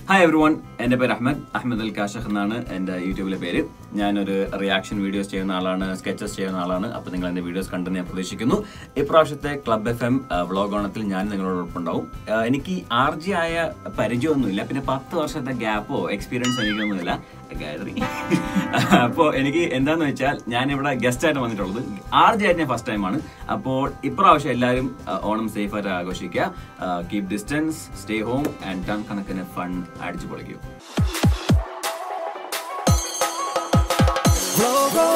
hi every one എൻ്റെ പേര് അഹമ്മദ് അഹമ്മദ് അൽ കാഷഖ് എന്നാണ് എൻ്റെ യൂട്യൂബിലെ പേര് ഞാനൊരു റിയാക്ഷൻ വീഡിയോസ് ചെയ്യുന്ന ആളാണ് സ്കെച്ചസ് ചെയ്യുന്ന ആളാണ് അപ്പോൾ നിങ്ങൾ എൻ്റെ വീഡിയോസ് കണ്ടെന്ന് ഞാൻ പ്രതീക്ഷിക്കുന്നു ഇപ്രാവശ്യത്തെ ക്ലബ് എഫ് എം വ്ളോഗ് ഓണത്തിൽ ഞാൻ നിങ്ങളോടൊപ്പം ഉണ്ടാവും ആ, എനിക്ക് ആർ ജി ആയ പരിചയമൊന്നുമില്ല പിന്നെ പത്ത് വർഷത്തെ ഗ്യാപ്പോ എക്സ്പീരിയൻസ് എനിക്കൊന്നുമില്ല ഗായത്രി അപ്പോൾ എനിക്ക് എന്താന്ന് വെച്ചാൽ ഞാൻ ഇവിടെ ഗസ്റ്റ് ആയിട്ട് വന്നിട്ടുള്ളത് ആർ ജി ആയിട്ട് ഞാൻ ഫസ്റ്റ് ടൈമാണ് അപ്പോൾ ഇപ്രാവശ്യം എല്ലാവരും ആ, ഓണം സേഫ് ആയിട്ട് ആഘോഷിക്കുക keep distance stay home and ton കണക്കിന് ഫണ്ട് അടിച്ചു പൊളിക്കും Logo